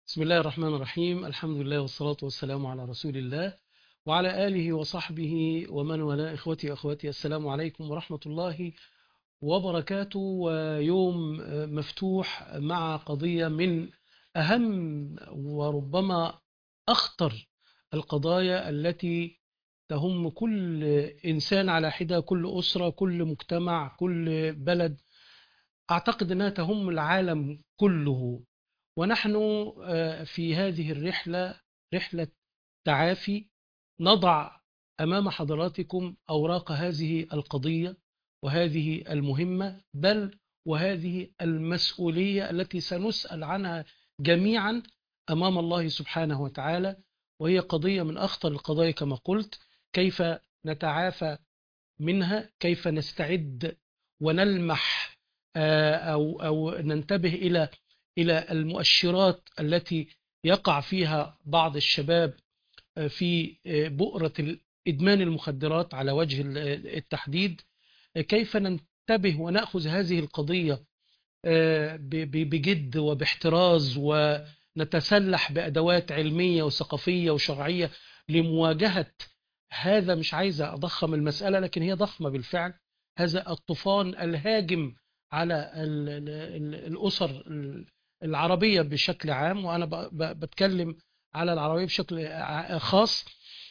بسم الله الرحمن الرحيم الحمد لله والصلاة والسلام على رسول الله وعلى آله وصحبه ومن والاه إخوتي وأخواتي السلام عليكم ورحمة الله وبركاته ويوم مفتوح مع قضية من أهم وربما أخطر القضايا التي تهم كل إنسان على حدة كل أسرة كل مجتمع كل بلد أعتقد أنها تهم العالم كله ونحن في هذه الرحلة رحلة تعافي نضع أمام حضراتكم أوراق هذه القضية وهذه المهمة بل وهذه المسؤولية التي سنسأل عنها جميعا أمام الله سبحانه وتعالى وهي قضية من أخطر القضايا كما قلت كيف نتعافى منها كيف نستعد ونلمح أو, أو ننتبه إلى إلى المؤشرات التي يقع فيها بعض الشباب في بؤرة إدمان المخدرات على وجه التحديد كيف ننتبه ونأخذ هذه القضية بجد وباحتراز ونتسلح بأدوات علمية وثقافية وشرعية لمواجهة هذا مش عايزة أضخم المسألة لكن هي ضخمة بالفعل هذا الطوفان الهاجم على الأسر العربية بشكل عام وأنا بتكلم على العربية بشكل خاص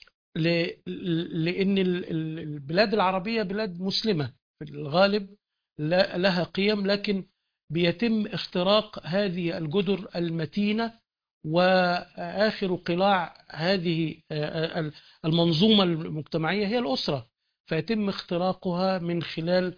لأن البلاد العربية بلاد مسلمة في الغالب لها قيم لكن بيتم اختراق هذه الجدر المتينة وآخر قلاع هذه المنظومة المجتمعية هي الأسرة فيتم اختراقها من خلال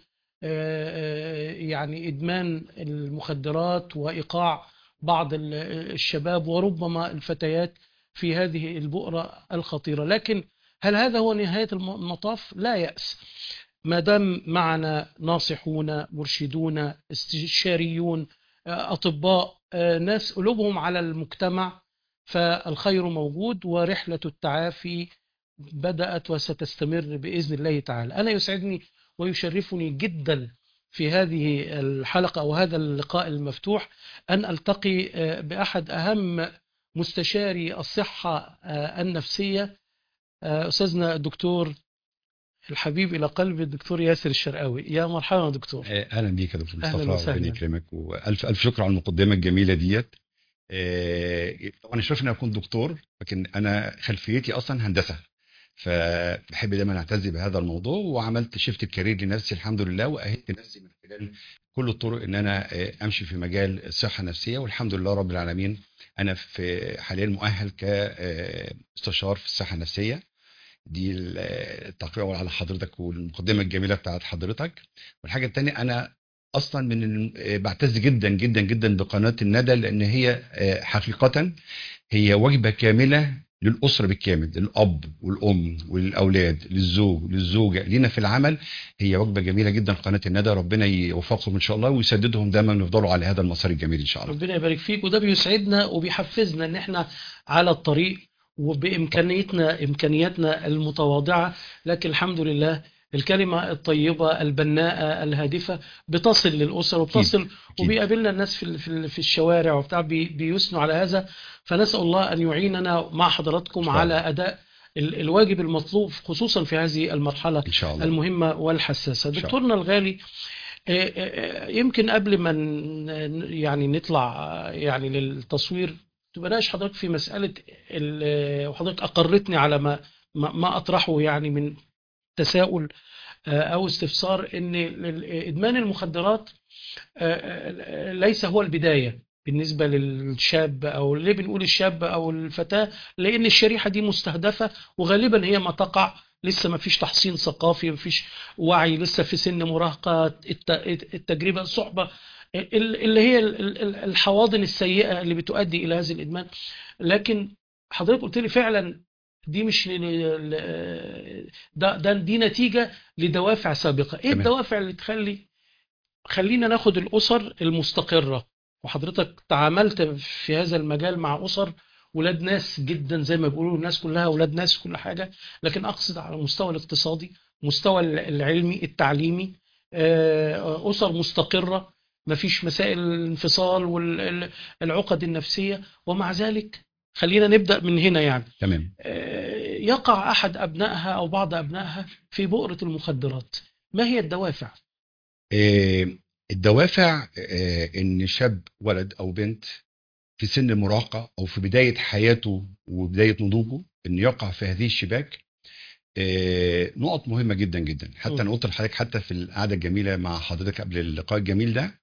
يعني إدمان المخدرات وإيقاع بعض الشباب وربما الفتيات في هذه البؤرة الخطيرة لكن هل هذا هو نهاية المطاف؟ لا يأس ما دام معنا ناصحون مرشدون استشاريون أطباء ناس قلوبهم على المجتمع فالخير موجود ورحلة التعافي بدأت وستستمر بإذن الله تعالى أنا يسعدني ويشرفني جدا في هذه الحلقة أو هذا اللقاء المفتوح أن ألتقي بأحد أهم مستشاري الصحة النفسية أستاذنا الدكتور الحبيب إلى قلب الدكتور ياسر الشرقاوي يا مرحبا دكتور أهلا بيك يا دكتور مصطفى ربنا يكرمك وألف ألف شكر على المقدمة الجميلة ديت طبعا شرف اني اكون دكتور لكن انا خلفيتي اصلا هندسه فبحب دايما اعتز بهذا الموضوع وعملت شفت الكارير لنفسي الحمد لله واهلت نفسي من خلال كل الطرق ان انا امشي في مجال الصحه النفسيه والحمد لله رب العالمين انا في حاليا مؤهل كاستشار في الصحه النفسيه دي التقرير الاول على حضرتك والمقدمه الجميله بتاعت حضرتك والحاجه الثانيه انا اصلا من بعتز جدا جدا جدا بقناه الندى لان هي حقيقه هي وجبه كامله للأسرة بالكامل الأب والأم والأولاد للزوج للزوجة لينا في العمل هي وجبة جميلة جدا قناة الندى ربنا يوفقهم إن شاء الله ويسددهم دايما يفضلوا على هذا المسار الجميل إن شاء الله ربنا يبارك فيك وده بيسعدنا وبيحفزنا إن إحنا على الطريق وبإمكانيتنا إمكانياتنا المتواضعة لكن الحمد لله الكلمة الطيبة البناءة الهادفة بتصل للأسر وبتصل أكيد. وبيقابلنا الناس في في الشوارع وبتاع بيثنوا على هذا فنسأل الله أن يعيننا مع حضراتكم على أداء الواجب المطلوب خصوصا في هذه المرحلة إن شاء الله. المهمة والحساسة دكتورنا الغالي يمكن قبل ما يعني نطلع يعني للتصوير تبقاش حضرتك في مسألة وحضرتك أقرتني على ما ما أطرحه يعني من تساؤل او استفسار ان ادمان المخدرات ليس هو البدايه بالنسبه للشاب او ليه بنقول الشاب او الفتاه لان الشريحه دي مستهدفه وغالبا هي ما تقع لسه ما فيش تحصين ثقافي ما فيش وعي لسه في سن مراهقه التجربه الصحبه اللي هي الحواضن السيئه اللي بتؤدي الى هذا الادمان لكن حضرتك قلت لي فعلا دي مش ده, ده دي نتيجة لدوافع سابقة ايه تمام. الدوافع اللي تخلي خلينا ناخد الأسر المستقرة وحضرتك تعاملت في هذا المجال مع أسر ولاد ناس جدا زي ما بيقولوا الناس كلها ولاد ناس كل حاجة لكن أقصد على المستوى الاقتصادي مستوى العلمي التعليمي أسر مستقرة مفيش مسائل الانفصال والعقد النفسية ومع ذلك خلينا نبدأ من هنا يعني تمام آه، يقع أحد أبنائها أو بعض أبنائها في بؤرة المخدرات ما هي الدوافع؟ آه، الدوافع آه، ان شاب ولد او بنت في سن المراهقه او في بدايه حياته وبدايه نضوجه ان يقع في هذه الشباك آه، نقط مهمه جدا جدا حتى م. انا قلت لحضرتك حتى في القعده الجميله مع حضرتك قبل اللقاء الجميل ده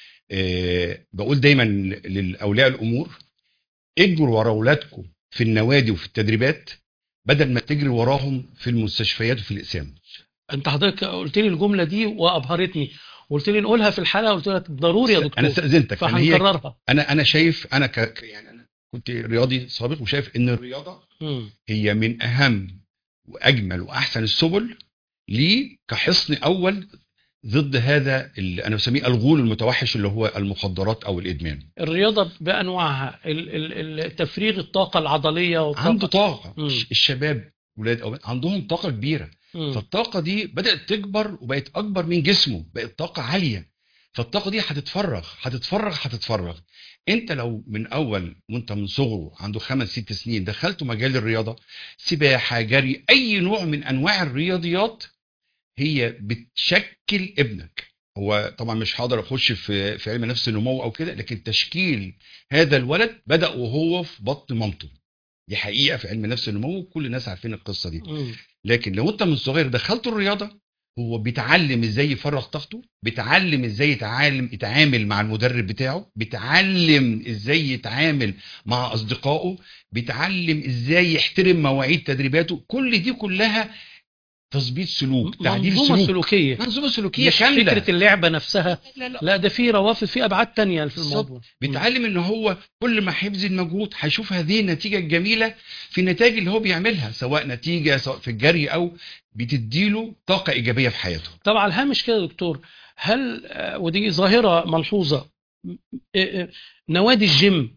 آه، بقول دايما لاولياء الامور اجروا ورا اولادكم في النوادي وفي التدريبات بدل ما تجري وراهم في المستشفيات وفي الاقسام أنت حضرتك قلت لي الجملة دي وأبهرتني قلت لي نقولها في الحلقة قلت لك ضروري يا انا دكتور استاذنتك يعني هي فهنكررها انا انا شايف انا ك ك- يعني انا كنت رياضي سابق وشايف ان الرياضه مم. هي من اهم واجمل واحسن السبل لي كحصن اول ضد هذا اللي انا بسميه الغول المتوحش اللي هو المخدرات او الادمان الرياضة بأنواعها ال- ال- ال- تفريغ الطاقة العضلية والطاقة عنده طاقه مم. الشباب ولاد او بنات عندهم طاقه كبيره مم. فالطاقه دي بدات تكبر وبقت اكبر من جسمه بقت طاقه عاليه فالطاقه دي هتتفرغ هتتفرغ هتتفرغ انت لو من اول وانت من صغره عنده خمس ست سنين دخلته مجال الرياضه سباحه جري اي نوع من انواع الرياضيات هي بتشكل ابنك هو طبعا مش هقدر اخش في في علم نفس النمو او كده لكن تشكيل هذا الولد بدا وهو في بطن مامته دي حقيقه في علم نفس النمو كل الناس عارفين القصه دي مم. لكن لو انت من صغير دخلته الرياضه هو بيتعلم ازاي يفرغ طاقته بيتعلم ازاي يتعلم يتعامل مع المدرب بتاعه بيتعلم ازاي يتعامل مع اصدقائه بيتعلم ازاي يحترم مواعيد تدريباته كل دي كلها تظبيط سلوك تعديل منظومة سلوك سلوكية منظومه سلوكيه مش كامله فكرة اللعبة نفسها لا لا لا ده في روافد في أبعاد تانية في الموضوع بيتعلم ان هو كل ما هيبذل مجهود هيشوف هذه النتيجه الجميله في النتائج اللي هو بيعملها سواء نتيجه سواء في الجري او بتديله طاقه ايجابيه في حياته طبعا على الهامش كده يا دكتور هل آه، ودي ظاهرة ملحوظة م- آه، آه، نوادي الجيم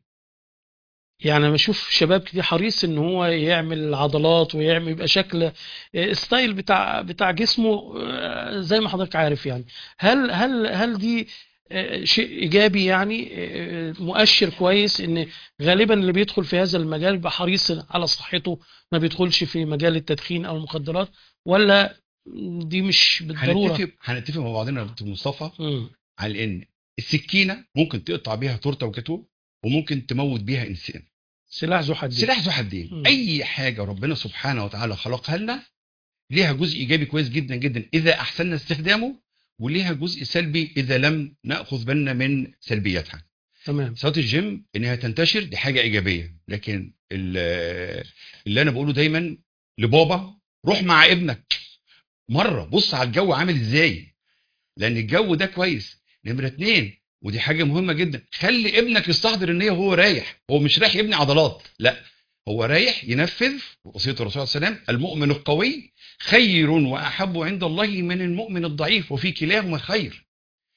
يعني انا بشوف شباب كتير حريص ان هو يعمل عضلات ويعمل يبقى شكل آه، ستايل بتاع بتاع جسمه آه، زي ما حضرتك عارف يعني هل هل هل دي آه، شيء ايجابي يعني آه، مؤشر كويس ان غالبا اللي بيدخل في هذا المجال بيبقى حريص على صحته ما بيدخلش في مجال التدخين او المخدرات ولا دي مش بالضروره هنتفق هنتفق مع بعضنا يا دكتور مصطفى مم. على ان السكينه ممكن تقطع بيها تورته وجاتوه وممكن تموت بيها انسان سلاح ذو حدين سلاح ذو حدين مم. اي حاجه ربنا سبحانه وتعالى خلقها لنا ليها جزء ايجابي كويس جدا جدا اذا احسننا استخدامه وليها جزء سلبي اذا لم ناخذ بالنا من سلبياتها تمام صلاه الجيم انها تنتشر دي حاجه ايجابيه لكن ال- اللي انا بقوله دايما لبابا روح مع ابنك مره بص على الجو عامل ازاي لان الجو ده كويس نمره اتنين ودي حاجه مهمه جدا خلي ابنك يستحضر النيه وهو رايح هو مش رايح يبني عضلات لا هو رايح ينفذ وصيه الرسول صلى الله عليه وسلم المؤمن القوي خير واحب عند الله من المؤمن الضعيف وفي كلاهما خير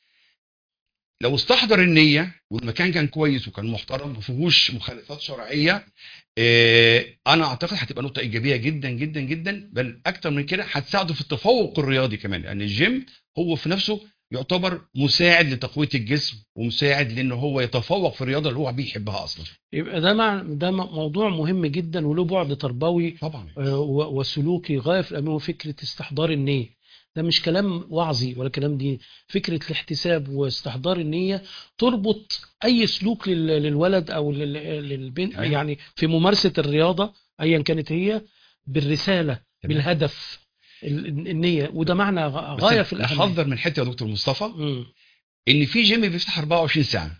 لو استحضر النيه والمكان كان كويس وكان محترم ما فيهوش مخالفات شرعيه آه، انا اعتقد هتبقى نقطه ايجابيه جدا جدا جدا بل اكتر من كده هتساعده في التفوق الرياضي كمان لان الجيم هو في نفسه يعتبر مساعد لتقويه الجسم ومساعد لانه هو يتفوق في الرياضه اللي هو بيحبها اصلا يبقى ده مع ده م- موضوع مهم جدا وله بعد تربوي طبعا آه، و- وسلوكي غايه في الامام فكره استحضار النيه ده مش كلام وعظي ولا كلام دين فكره الاحتساب واستحضار النيه تربط اي سلوك لل- للولد او لل- للبنت أيوة. يعني في ممارسه الرياضه ايا كانت هي بالرساله تمام. بالهدف ال- النيه وده معنى غ- بس غايه في الاهميه نحذر من حته يا دكتور مصطفى مم. ان في جيم بيفتح 24 ساعه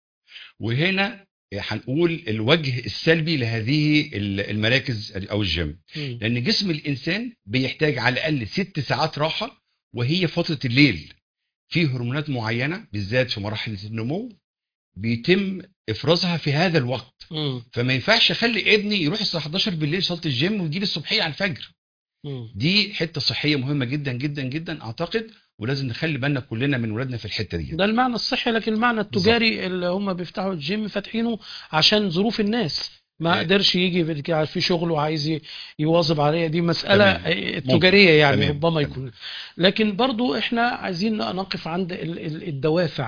وهنا هنقول الوجه السلبي لهذه المراكز او الجيم مم. لان جسم الانسان بيحتاج على الاقل ست ساعات راحه وهي فتره الليل في هرمونات معينه بالذات في مراحل النمو بيتم افرازها في هذا الوقت مم. فما ينفعش اخلي ابني يروح الساعه 11 بالليل صلاه الجيم ويجي لي الصبحيه على الفجر مم. دي حته صحيه مهمه جدا جدا جدا اعتقد ولازم نخلي بالنا كلنا من ولادنا في الحته دي ده المعنى الصحي لكن المعنى التجاري اللي هم بيفتحوا الجيم فاتحينه عشان ظروف الناس ما إيه. قدرش قدرش يجي في كده في شغله وعايز ي- يواظب عليها دي مسألة تمام. إيه، تجارية يعني تمام. ربما تمام. يكون لكن برضو احنا عايزين نقف عند ال- ال- الدوافع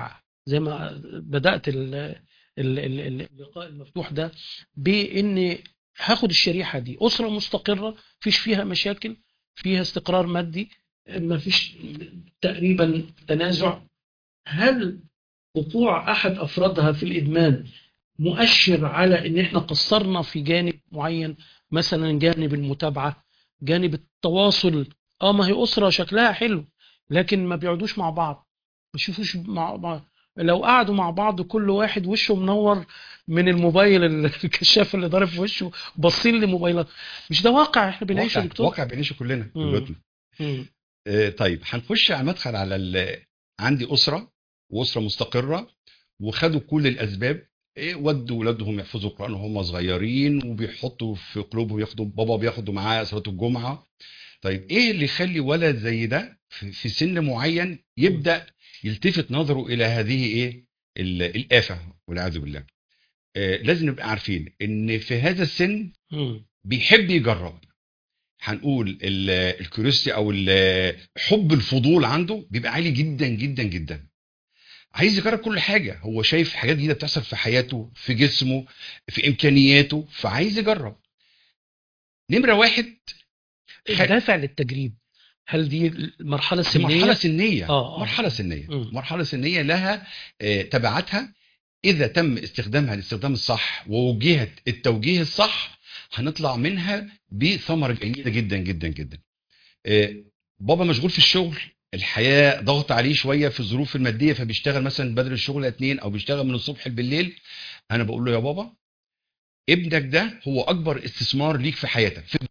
زي ما بدات ال- ال- ال- اللقاء المفتوح ده بان هاخد الشريحه دي اسره مستقره مفيش فيها مشاكل فيها استقرار مادي مفيش تقريبا تنازع هل وقوع احد افرادها في الادمان مؤشر على ان احنا قصرنا في جانب معين مثلا جانب المتابعه جانب التواصل اه ما هي اسره شكلها حلو لكن ما بيقعدوش مع بعض ما يشوفوش مع بعض لو قعدوا مع بعض كل واحد وشه منور من الموبايل الكشاف اللي ضارب في وشه باصين لموبايلات مش ده واقع احنا بنعيشه يا واقع, دكتور واقع بنعيشه كلنا في مم. بيوتنا مم. آه، طيب هنخش على مدخل على ال- عندي اسره واسره مستقره وخدوا كل الاسباب إيه ودوا ولادهم يحفظوا القران وهم صغيرين وبيحطوا في قلوبهم ياخدوا بابا بياخدوا معاه صلاه الجمعه طيب ايه اللي يخلي ولد زي ده في في سن معين يبدا يلتفت نظره الى هذه ايه ال- الافه والعياذ بالله آه، لازم نبقى عارفين ان في هذا السن مم. بيحب يجرب هنقول ال- الكيوريوسيتي او ال- حب الفضول عنده بيبقى عالي جدا جدا جدا عايز يجرب كل حاجه هو شايف حاجات جديده بتحصل في حياته في جسمه في امكانياته فعايز يجرب نمره واحد خ- الدافع للتجريب هل دي المرحله السنيه مرحله سنيه آه، آه. مرحله سنيه مم. مرحله سنيه لها آه، تبعاتها اذا تم استخدامها الاستخدام الصح ووجهت التوجيه الصح هنطلع منها بثمره جيده جدا جدا جدا آه، بابا مشغول في الشغل الحياه ضغط عليه شويه في الظروف الماديه فبيشتغل مثلا بدل الشغل اتنين او بيشتغل من الصبح بالليل انا بقول له يا بابا ابنك ده هو اكبر استثمار ليك في حياتك في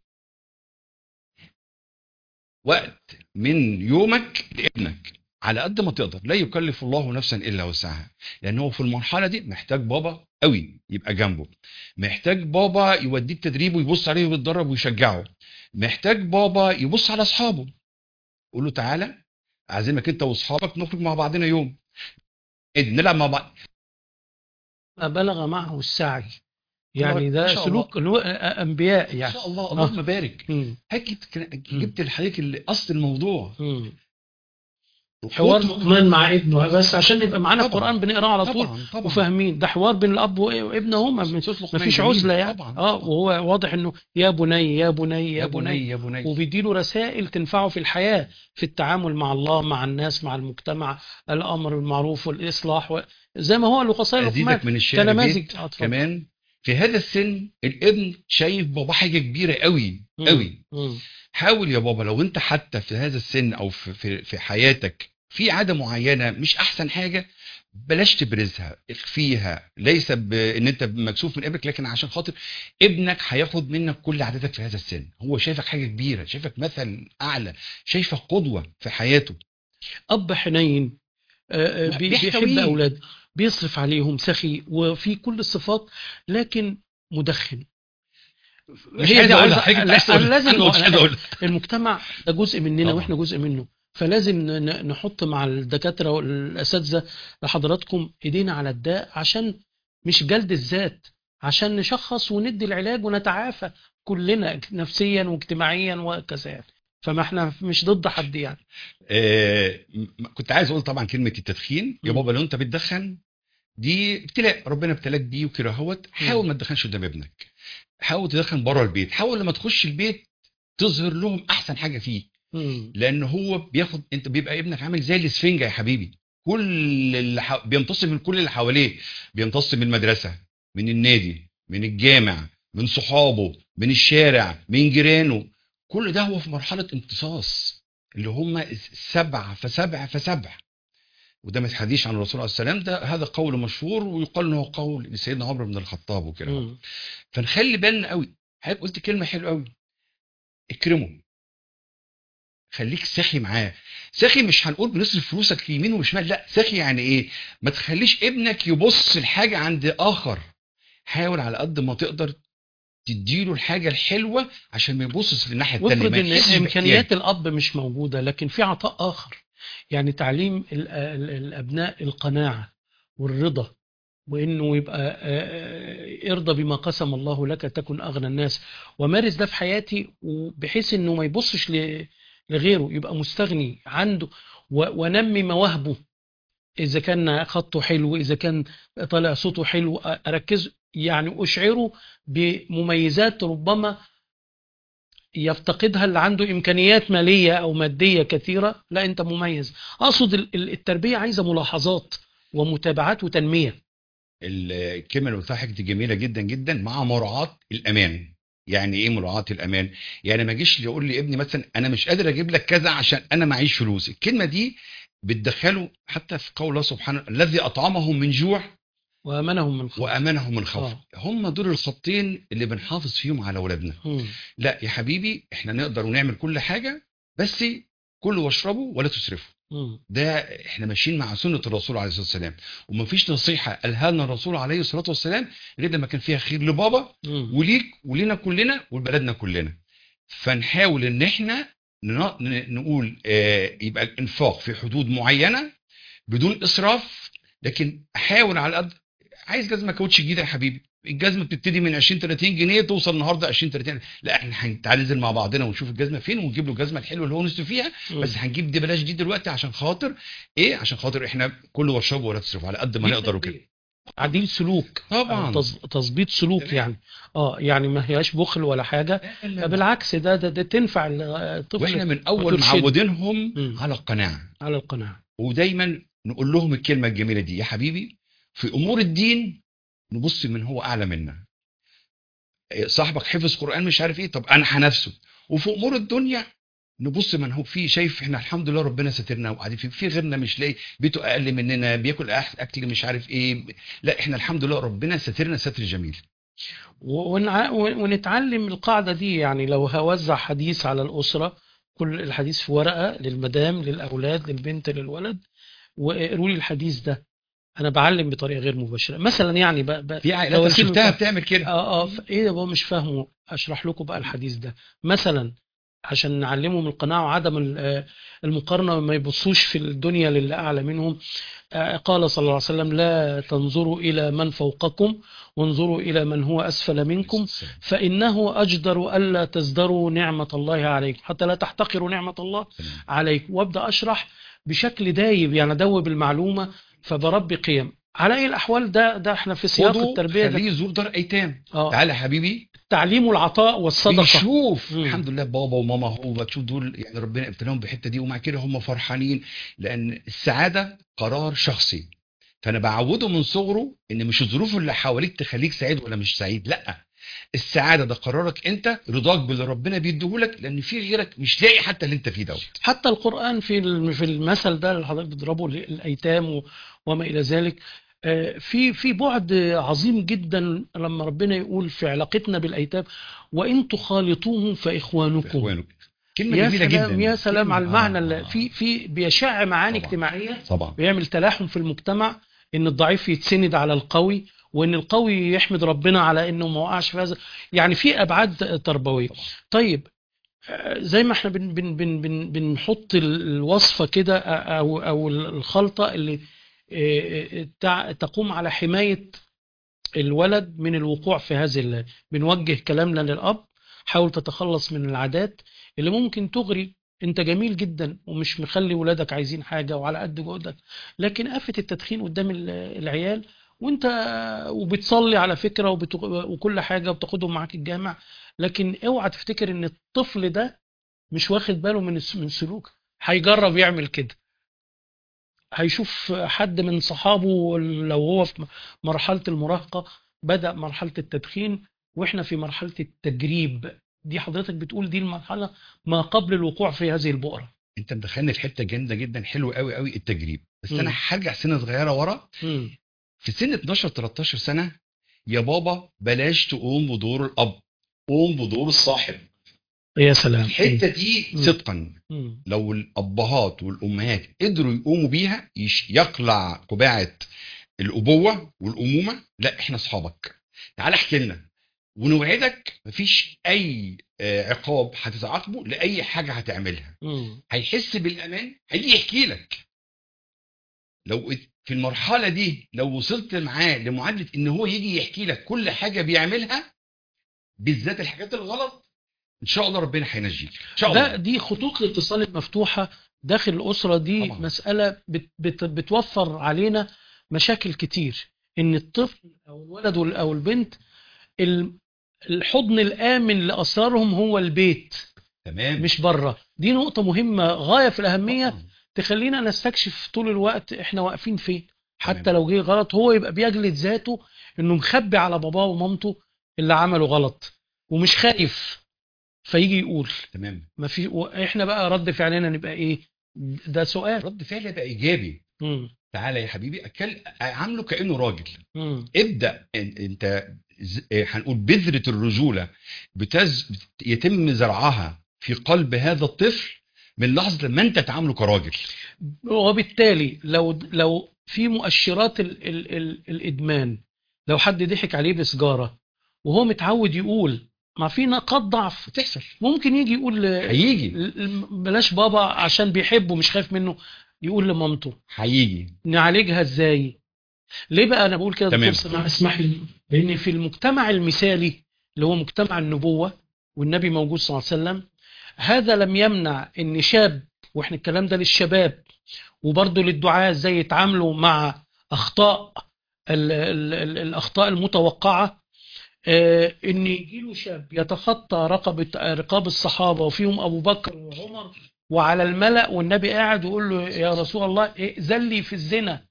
وقت من يومك لابنك على قد ما تقدر لا يكلف الله نفسا الا وسعها لان هو في المرحله دي محتاج بابا قوي يبقى جنبه محتاج بابا يوديه التدريب ويبص عليه ويتدرب ويشجعه محتاج بابا يبص على اصحابه قول له تعالى اعزمك انت واصحابك نخرج مع بعضنا يوم إيه، نلعب مع بعض ما بلغ معه السعي يعني ما ده شاء سلوك اللي هو انبياء ما يعني شاء الله اللهم بارك مم. هيك جبت جبت لحضرتك ال- اصل الموضوع مم. حوار مطمئن مع ابنه بس عشان يبقى معانا طبعاً. القران بنقراه على طول طبعا طبعا وفاهمين ده حوار بين الاب وابنه هما ما تطلق فيش من جميل. عزله يعني طبعاً، اه طبعاً. وهو واضح انه يا بني يا بني يا, يا بني, بني يا بني وبيديله رسائل تنفعه في الحياه في التعامل مع الله مع الناس مع المجتمع الامر بالمعروف والاصلاح و... زي ما هو لقصاء لقمان ازيدك من الشعر كنماذج بيت آه، اتفضل. كمان في هذا السن الابن شايف بابا حاجه كبيره قوي مم. قوي مم. حاول يا بابا لو انت حتى في هذا السن او في في, في حياتك في عاده معينه مش احسن حاجه بلاش تبرزها اخفيها ليس بان انت مكسوف من ابنك لكن عشان خاطر ابنك هياخد منك كل عاداتك في هذا السن هو شايفك حاجه كبيره شايفك مثل اعلى شايفك قدوه في حياته اب حنين آه، آه، بي- بيحب بيحتويه. اولاده بيصرف عليهم سخي وفي كل الصفات لكن مدخن مش هي عايز دي اقولها عايزة- حاجه لا، أنا لازم أنا مش عايز اقولها المجتمع ده جزء مننا طبعاً. واحنا جزء منه فلازم ن- ن- نحط مع الدكاتره والاساتذه لحضراتكم ايدينا على الداء عشان مش جلد الذات عشان نشخص وندي العلاج ونتعافى كلنا نفسيا واجتماعيا وكذا يعني. فما احنا مش ضد حد يعني آه، م- كنت عايز اقول طبعا كلمه التدخين يا مم. بابا لو انت بتدخن دي ابتلاء ربنا ابتلاك بيه وكده اهوت حاول ما تدخنش قدام ابنك حاول تدخن بره البيت حاول لما تخش البيت تظهر لهم احسن حاجه فيه مم. لان هو بياخد انت بيبقى ابنك عامل زي الاسفنجه يا حبيبي كل اللي ح... بيمتص من كل اللي حواليه بيمتص من المدرسه من النادي من الجامع من صحابه من الشارع من جيرانه كل ده هو في مرحله امتصاص اللي هم سبعه فسبعه فسبعه وده ما يتحديش عن الرسول عليه السلام ده هذا قول مشهور ويقال انه قول لسيدنا عمر بن الخطاب وكده مم. فنخلي بالنا قوي حضرتك قلت كلمه حلوه قوي اكرمه خليك سخي معاه سخي مش هنقول بنصرف فلوسك يمين وشمال لا سخي يعني ايه ما تخليش ابنك يبص الحاجه عند اخر حاول على قد ما تقدر تديله الحاجه الحلوه عشان ما يبصش للناحيه الثانيه وافرض ما ان يحسش امكانيات باحتياج. الاب مش موجوده لكن في عطاء اخر يعني تعليم ال- ال- الابناء القناعه والرضا وانه يبقى آه، آه، ارضى بما قسم الله لك تكن اغنى الناس ومارس ده في حياتي بحيث انه ما يبصش ل- لغيره يبقى مستغني عنده و- ونمي مواهبه اذا كان خطه حلو اذا كان طالع صوته حلو اركز يعني اشعره بمميزات ربما يفتقدها اللي عنده امكانيات ماليه او ماديه كثيره لا انت مميز اقصد ال- ال- التربيه عايزه ملاحظات ومتابعات وتنميه الكلمه اللي قلتها حاجه جميله جدا جدا مع مراعاه الامان يعني ايه مراعاه الامان يعني ما اجيش يقول لي ابني مثلا انا مش قادر اجيب لك كذا عشان انا معيش فلوس الكلمه دي بتدخله حتى في قول الله سبحانه الذي اطعمهم من جوع وامنهم من خوف وامنهم من خوف آه. هم دول الخطين اللي بنحافظ فيهم على اولادنا مم. لا يا حبيبي احنا نقدر ونعمل كل حاجه بس كلوا واشربوا ولا تسرفوا مم. ده احنا ماشيين مع سنه الرسول عليه الصلاه والسلام ومفيش نصيحه قالها لنا الرسول عليه الصلاه والسلام غير لما كان فيها خير لبابا مم. وليك ولينا كلنا ولبلدنا كلنا فنحاول ان احنا ن- ن- نقول آه، يبقى الانفاق في حدود معينه بدون اسراف لكن احاول على قد عايز جزمه كاوتش جديده يا حبيبي الجزمه بتبتدي من 20 30 جنيه توصل النهارده 20 30 لا احنا هن- تعالى ننزل مع بعضنا ونشوف الجزمه فين ونجيب له الجزمه الحلوه اللي هو نفسه فيها مم. بس هنجيب دي بلاش دي دلوقتي عشان خاطر ايه عشان خاطر احنا كله واشربوا ولا تصرفوا على قد ما دي نقدر وكده تربية. تعديل سلوك طبعا. أو تظ- تظبيط سلوك تمام. يعني اه يعني ما هياش بخل ولا حاجه بالعكس ده ده, ده تنفع الطفل واحنا من اول وترشده. معودينهم مم. على القناعه على القناعه ودايما نقول لهم الكلمه الجميله دي يا حبيبي في امور الدين نبص من هو اعلى منا إيه، صاحبك حفظ قران مش عارف ايه طب انا هنفسه وفي امور الدنيا نبص من هو فيه شايف احنا الحمد لله ربنا ساترنا وقاعدين في في غيرنا مش لاقي بيته اقل مننا بياكل أح- اكل مش عارف ايه لا احنا الحمد لله ربنا ساترنا ستر جميل و- ونع- ونتعلم القاعده دي يعني لو هوزع حديث على الاسره كل الحديث في ورقه للمدام للاولاد للبنت للولد واقروا لي الحديث ده انا بعلم بطريقه غير مباشره مثلا يعني ب... ب... في عائلات أنا وسيلة شفتها الفهم. بتعمل كده اه اه ف- ايه ده بابا مش فاهمه اشرح لكم بقى الحديث ده مثلا عشان نعلمهم القناعه وعدم ال- آه، المقارنه وما يبصوش في الدنيا للي اعلى منهم آه، قال صلى الله عليه وسلم لا تنظروا الى من فوقكم وانظروا الى من هو اسفل منكم فانه اجدر الا تزدروا نعمه الله عليكم حتى لا تحتقروا نعمه الله عليكم وابدا اشرح بشكل دايب يعني ادوب المعلومه فبربي قيم على اي الاحوال ده ده احنا في سياق خده التربيه ده خليه يزور دار ايتام اه تعالى يا حبيبي التعليم والعطاء والصدقه بيشوف مم. الحمد لله بابا وماما هو بتشوف دول يعني ربنا ابتلاهم بالحته دي ومع كده هم فرحانين لان السعاده قرار شخصي فانا بعوده من صغره ان مش الظروف اللي حواليك تخليك سعيد ولا مش سعيد لا السعاده ده قرارك انت رضاك باللي ربنا بيديهولك لان في غيرك مش لاقي حتى اللي انت فيه دوت حتى القرآن في الم- في المثل ده اللي حضرتك بتضربه للأيتام و- وما إلى ذلك آه، في في بعد عظيم جدا لما ربنا يقول في علاقتنا بالأيتام وإن تخالطوهم فإخوانكم اخوانك كلمه يا جميله سلام جدا يا سلام كلمة- على المعنى آه، اللي آه، في في بيشع معاني طبعا. اجتماعية طبعا بيعمل تلاحم في المجتمع ان الضعيف يتسند على القوي وان القوي يحمد ربنا على انه ما وقعش في هذا يعني في ابعاد تربويه طبعا. طيب آه، زي ما احنا بن بن بن بن بنحط ال- الوصفه كده آه، او او الخلطه اللي آه، آه، تع- تقوم على حمايه الولد من الوقوع في هذه ال- بنوجه كلامنا للاب حاول تتخلص من العادات اللي ممكن تغري انت جميل جدا ومش مخلي ولادك عايزين حاجه وعلى قد جهدك لكن آفة التدخين قدام ال- العيال وانت وبتصلي على فكره وبت... وكل حاجه وبتاخدهم معاك الجامع لكن اوعى تفتكر ان الطفل ده مش واخد باله من الس- من سلوك هيجرب يعمل كده هيشوف حد من صحابه لو هو في مرحله المراهقه بدأ مرحله التدخين واحنا في مرحله التجريب دي حضرتك بتقول دي المرحله ما قبل الوقوع في هذه البؤره انت مدخلني في حته جامده جدا حلوه قوي قوي التجريب بس مم. انا هرجع سنه صغيره ورا مم. في سن 12 13 سنه يا بابا بلاش تقوم بدور الاب قوم بدور الصاحب يا سلام الحته دي مم. صدقا مم. لو الابهات والامهات قدروا يقوموا بيها يش- يقلع قبعه الابوه والامومه لا احنا اصحابك تعال احكي لنا ونوعدك مفيش اي آه، عقاب هتتعاقبه لاي حاجه هتعملها مم. هيحس بالامان هيجي يحكي لك لو في المرحله دي لو وصلت معاه لمعادله ان هو يجي يحكي لك كل حاجه بيعملها بالذات الحاجات الغلط ان شاء الله ربنا هينجيك ان شاء ده الله دي خطوط الاتصال المفتوحة داخل الاسره دي طبعاً. مساله بت بت بتوفر علينا مشاكل كتير ان الطفل او الولد وال- او البنت ال- الحضن الامن لاسرارهم هو البيت تمام مش بره دي نقطه مهمه غايه في الاهميه طبعاً. تخلينا نستكشف طول الوقت احنا واقفين فين حتى تمام. لو جه غلط هو يبقى بيجلد ذاته انه مخبي على باباه ومامته اللي عملوا غلط ومش خايف فيجي يقول تمام ما في احنا بقى رد فعلنا نبقى ايه ده سؤال رد فعل يبقى ايجابي مم. تعالى يا حبيبي أكل عامله كانه راجل مم. ابدا إن- انت ز- إيه، هنقول بذره الرجوله بتز... بت- يتم زرعها في قلب هذا الطفل من لحظه لما انت تعامله كراجل وبالتالي لو لو في مؤشرات ال ال ال الادمان لو حد ضحك عليه بسجاره وهو متعود يقول ما في نقاط ضعف بتحصل ممكن يجي يقول ل- هيجي ل- بلاش بابا عشان بيحبه مش خايف منه يقول لمامته هيجي نعالجها ازاي ليه بقى انا بقول كده تمام. دكتور سماح اسمح لي لان في المجتمع المثالي اللي هو مجتمع النبوه والنبي موجود صلى الله عليه وسلم هذا لم يمنع ان شاب واحنا الكلام ده للشباب وبرضه للدعاة ازاي يتعاملوا مع اخطاء ال ال ال الاخطاء المتوقعه آه، ان يجي له شاب يتخطى رقبه رقاب الصحابه وفيهم ابو بكر وعمر وعلى الملأ والنبي قاعد ويقول له يا رسول الله ائذن لي في الزنا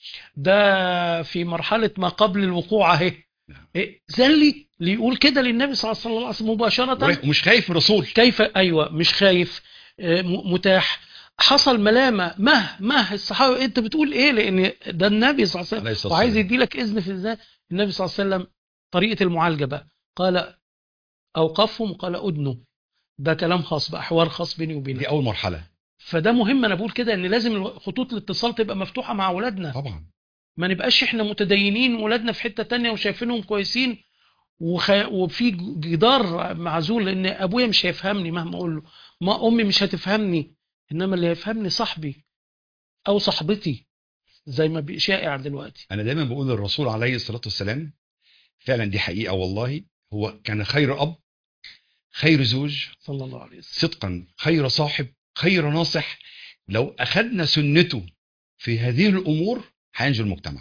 ده في مرحله ما قبل الوقوع اهي ائذن لي ليقول كده للنبي صلى الله عليه وسلم مباشره ومش خايف من الرسول كيف ايوه مش خايف آه، م- متاح حصل ملامه مه مه الصحابه انت بتقول ايه لان ده النبي صلى الله عليه عليه وسلم الصلاة وعايز والسلام. يدي لك اذن في ازاي النبي صلى الله عليه وسلم طريقه المعالجه بقى قال اوقفهم قال ادنوا ده كلام خاص بقى حوار خاص بيني دي وبينك اول مرحله فده مهم انا بقول كده ان لازم خطوط الاتصال تبقى مفتوحه مع اولادنا طبعا ما نبقاش احنا متدينين ولادنا في حته تانية وشايفينهم كويسين وخ... وفي جدار معزول لان ابويا مش هيفهمني مهما اقول له ما امي مش هتفهمني انما اللي هيفهمني صاحبي او صاحبتي زي ما بي- شائع دلوقتي انا دايما بقول للرسول عليه الصلاه والسلام فعلا دي حقيقه والله هو كان خير اب خير زوج صلى الله عليه وسلم صدقا خير صاحب خير ناصح لو اخذنا سنته في هذه الامور هينجو المجتمع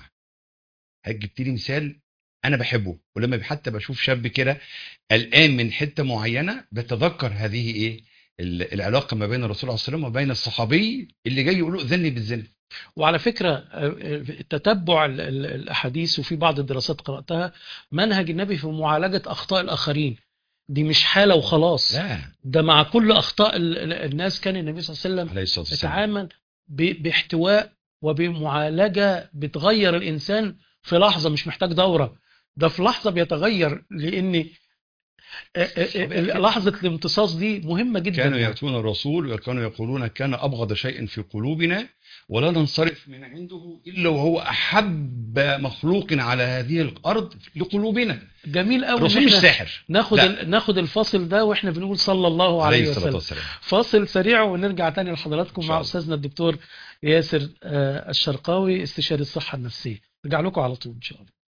هجبت لي مثال انا بحبه ولما حتى بشوف شاب كده قلقان من حته معينه بتذكر هذه ايه ال- العلاقه ما بين الرسول عليه الصلاه والسلام وبين الصحابي اللي جاي يقول له اذني بالزنا وعلى فكره آه، آه، تتبع ال- ال- الاحاديث وفي بعض الدراسات قراتها منهج النبي في معالجه اخطاء الاخرين دي مش حاله وخلاص لا ده مع كل اخطاء ال- ال- الناس كان النبي صلى الله عليه وسلم عليه الصلاه والسلام يتعامل ب- باحتواء وبمعالجة بتغير الإنسان في لحظة مش محتاج دورة ده في لحظة بيتغير لأن آه، آه، آه، لحظة الامتصاص دي مهمة جدا كانوا يأتون الرسول وكانوا يقولون كان أبغض شيء في قلوبنا ولا ننصرف من عنده إلا وهو أحب مخلوق على هذه الأرض لقلوبنا جميل قوي الرسول مش ساحر ناخد لا. ال- ناخد الفاصل ده واحنا بنقول صلى الله عليه عليه الصلاة وسلم والسلام فاصل سريع ونرجع تاني لحضراتكم إن شاء مع الله. أستاذنا الدكتور ياسر آه، الشرقاوي استشاري الصحة النفسية نرجع لكم على طول إن شاء الله